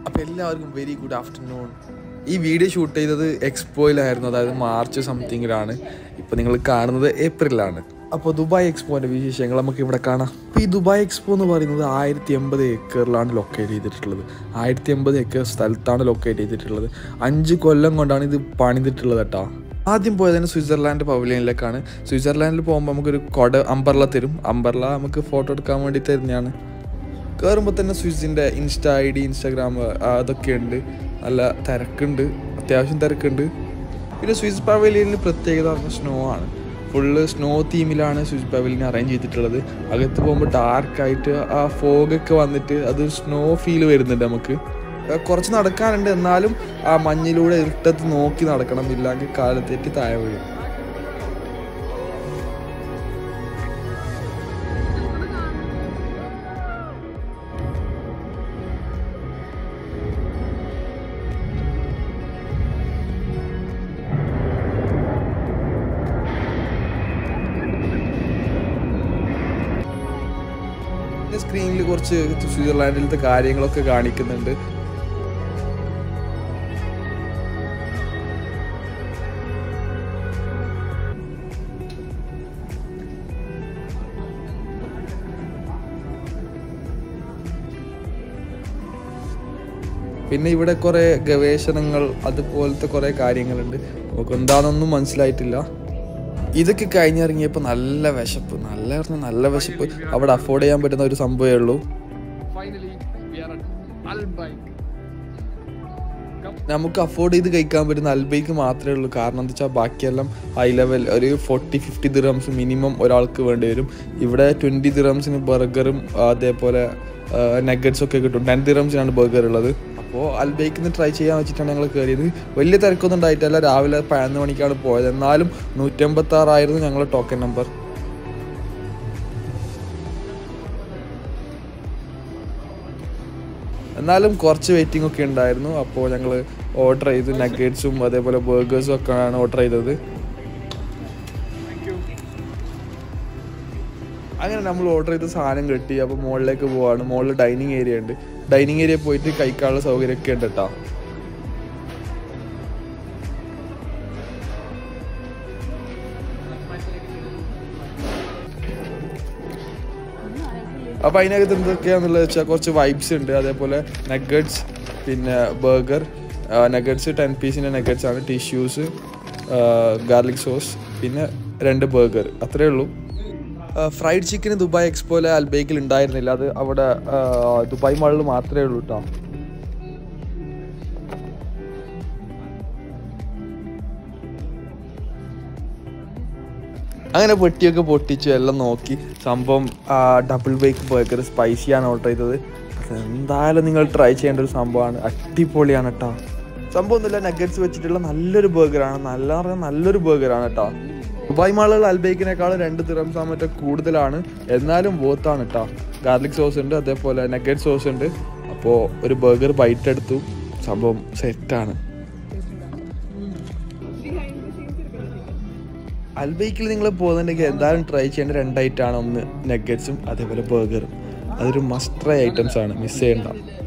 അപ്പോൾ എല്ലാവർക്കും very good afternoon ഈ വീഡിയോ ഷൂട്ട് ചെയ്തത് എക്സ്പോയിലായിരുന്നു അതായത് മാർച്ച് സംതിങ്ങിലാണ് ഇപ്പോൾ നിങ്ങൾ കാണുന്നത് ഏപ്രിലാണ് അപ്പോൾ ദുബായ് എക്സ്പോൻ്റെ വിശേഷങ്ങൾ നമുക്ക് ഇവിടെ കാണാം അപ്പോൾ ഈ ദുബായ് എക്സ്പോ എന്ന് പറയുന്നത് ആയിരത്തി എൺപത് ഏക്കറിലാണ് ലൊക്കേറ്റ് ചെയ്തിട്ടുള്ളത് ആയിരത്തി എൺപത് ഏക്കർ സ്ഥലത്താണ് ലൊക്കേറ്റ് ചെയ്തിട്ടുള്ളത് അഞ്ച് കൊല്ലം കൊണ്ടാണ് ഇത് പണിതിട്ടുള്ളത് കേട്ടോ ആദ്യം പോയതിന് സ്വിറ്റ്സർലാൻഡ് പവലിയനിലേക്കാണ് സ്വിറ്റ്സർലാൻഡിൽ പോകുമ്പോൾ നമുക്കൊരു കൊട അമ്പർല തരും അമ്പർല നമുക്ക് ഫോട്ടോ എടുക്കാൻ വേണ്ടി തരുന്നതാണ് കയറുമ്പോൾ തന്നെ സ്വിസ്സിൻ്റെ ഇൻസ്റ്റ ഐ ഡി ഇൻസ്റ്റാഗ്രാം അതൊക്കെ ഉണ്ട് നല്ല തിരക്കുണ്ട് അത്യാവശ്യം തിരക്കുണ്ട് പിന്നെ സ്വിസ് പവലിയനിൽ പ്രത്യേകത പറഞ്ഞാൽ സ്നോ ആണ് ഫുള്ള് സ്നോ തീമിലാണ് സ്വിസ് പവലിയൻ അറേഞ്ച് ചെയ്തിട്ടുള്ളത് അകത്ത് പോകുമ്പോൾ ഡാർക്കായിട്ട് ആ ഫോഗൊക്കെ വന്നിട്ട് അത് സ്നോ ഫീൽ വരുന്നുണ്ട് നമുക്ക് ആ, കുറച്ച് നടക്കാനുണ്ട് എന്നാലും ആ മഞ്ഞിലൂടെ ഇരുട്ടത്ത് നോക്കി നടക്കണം ഇല്ലെങ്കിൽ കാലത്തേറ്റ് താഴെ വീഴും പിന്നെ സ്ക്രീനിൽ കുറച്ച് സ്വിറ്റ്സർലാൻഡിലത്തെ കാര്യങ്ങളൊക്കെ കാണിക്കുന്നുണ്ട് പിന്നെ ഇവിടെ കുറേ ഗവേഷണങ്ങൾ അതുപോലത്തെ കുറേ കാര്യങ്ങളുണ്ട് നമുക്ക് എന്താണെന്നൊന്നും മനസ്സിലായിട്ടില്ല ഇതൊക്കെ കഴിഞ്ഞിറങ്ങിയപ്പോൾ നല്ല വിശപ്പ് നല്ല പറഞ്ഞാൽ നല്ല വിശപ്പ് അവിടെ അഫോർഡ് ചെയ്യാൻ പറ്റുന്ന ഒരു സംഭവമേ ഉള്ളൂ Finally, we are at Albaik. നമുക്ക് അഫോർഡ് ചെയ്ത് കഴിക്കാൻ പറ്റുന്ന അൽബൈക്ക് മാത്രമേ ഉള്ളൂ കാരണം എന്താ വെച്ചാൽ ബാക്കിയെല്ലാം ഹൈ ലെവൽ ഒരു ഫോർട്ടി ഫിഫ്റ്റി ദിറംസ് മിനിമം ഒരാൾക്ക് വേണ്ടി വരും ഇവിടെ ട്വൻറ്റി ദിറംസിന് ബർഗറും അതേപോലെ നഗറ്റ്സ് ഒക്കെ കിട്ടും ടെൻ ദിറംസിനാണ് ബർഗർ ഉള്ളത് അപ്പോൾ അൽബൈക്ക് നിന്ന് ട്രൈ ചെയ്യാൻ വെച്ചിട്ടാണ് ഞങ്ങൾ കയറിയത് വലിയ തിരക്കൊന്നും ഉണ്ടായിട്ടല്ല രാവിലെ പതിനൊന്ന് മണിക്കാണ് പോയത് എന്നാലും നൂറ്റമ്പത്തി ആറായിരുന്നു ഞങ്ങളുടെ ടോക്കൺ നമ്പർ എന്നാലും കുറച്ച് വെയിറ്റിംഗ് ഒക്കെ ഉണ്ടായിരുന്നു അപ്പോൾ ഞങ്ങൾ ഓർഡർ ചെയ്ത് നഗറ്റ്സും അതേപോലെ ബർഗേഴ്സും ഒക്കെയാണ് ഓർഡർ ചെയ്തത് അങ്ങനെ നമ്മൾ ഓർഡർ ചെയ്ത സാധനം കിട്ടി അപ്പോൾ മുകളിലേക്ക് പോവാണ് മുകളിൽ ഡൈനിങ് ഏരിയ ഉണ്ട് ഡൈനിങ് ഏരിയ പോയിട്ട് കഴിക്കാനുള്ള സൗകര്യമൊക്കെ ഉണ്ട് കേട്ടോ അപ്പോൾ അതിനകത്ത് എന്തൊക്കെയാണെന്നുള്ളത് വെച്ചാൽ കുറച്ച് വൈബ്സ് ഉണ്ട് അതേപോലെ നഗറ്റ്സ് പിന്നെ ബർഗർ നഗറ്റ്സ് ടെൻ പീസിൻ്റെ നഗറ്റ്സ് ആണ് ടിഷ്യൂസ് ഗാർലിക് സോസ് പിന്നെ രണ്ട് ബർഗർ അത്രേ ഉള്ളൂ ഫ്രൈഡ് ചിക്കൻ ദുബായ് എക്സ്പോയിലെ അൽബേക്കിൽ ഉണ്ടായിരുന്നില്ല അത് അവിടെ ആ, ദുബായ് മാളിൽ മാത്രമേ ഉള്ളൂ കേട്ടോ അങ്ങനെ പെട്ടിയൊക്കെ പൊട്ടിച്ചു എല്ലാം നോക്കി സംഭവം ഡബിൾ ബേക്ക് ബർഗർ സ്പൈസിയാണ് ഓർഡർ ചെയ്തത് അത് എന്തായാലും നിങ്ങൾ ട്രൈ ചെയ്യേണ്ട ഒരു സംഭവമാണ് അടിപൊളിയാണ് കേട്ടോ സംഭവം ഒന്നുമില്ല നഗറ്റ്സ് വെച്ചിട്ടുള്ള നല്ലൊരു ബർഗറാണ് നല്ല പറഞ്ഞാൽ നല്ലൊരു ബർഗറാണ് കേട്ടോ ദുബായ് മാളുകൾ അൽബേക്കിനേക്കാളും രണ്ട് തിറംസാ മറ്റേ കൂടുതലാണ് എന്നാലും വോത്താണ് കേട്ടോ ഗാർലിക് സോസ് ഉണ്ട് അതേപോലെ നഗറ്റ് സോസ് ഉണ്ട് അപ്പോൾ ഒരു ബർഗർ ബൈറ്റ് എടുത്തു സംഭവം സെറ്റാണ് അൽബൈക്കിൽ നിങ്ങൾ പോകുന്നുണ്ടെങ്കിൽ എന്തായാലും ട്രൈ ചെയ്യേണ്ട രണ്ടായിട്ടാണ് ഒന്ന് നഗറ്റ്സും അതേപോലെ ബർഗറും അതൊരു മസ്റ്റ് ട്രൈ ഐറ്റംസ് ആണ് മിസ് ചെയ്യണ്ട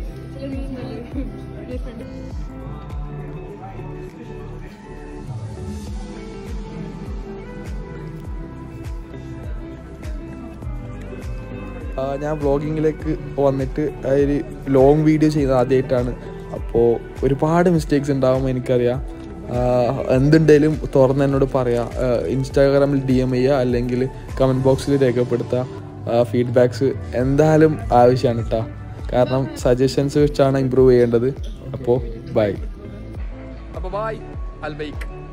ആ, ഞാൻ വ്ളോഗിങ്ങിലേക്ക് വന്നിട്ട് ആ ഒരു ലോങ് വീഡിയോ ചെയ്യുന്നത് ആദ്യമായിട്ടാണ് അപ്പോൾ ഒരുപാട് മിസ്റ്റേക്സ് ഉണ്ടാകുമ്പോൾ എനിക്കറിയാം ആ, എന്തുണ്ടെങ്കിലും തുറന്ന് എന്നോട് പറയാം ഇൻസ്റ്റാഗ്രാമിൽ ഡി എം ചെയ്യുക അല്ലെങ്കിൽ കമൻറ്റ് ബോക്സിൽ രേഖപ്പെടുത്തുക ഫീഡ്ബാക്സ് എന്തായാലും ആവശ്യമാണ് കേട്ടോ കാരണം സജഷൻസ് വെച്ചാണ് ഇമ്പ്രൂവ് ചെയ്യേണ്ടത് അപ്പോൾ ബൈ Bye bye. Albaik.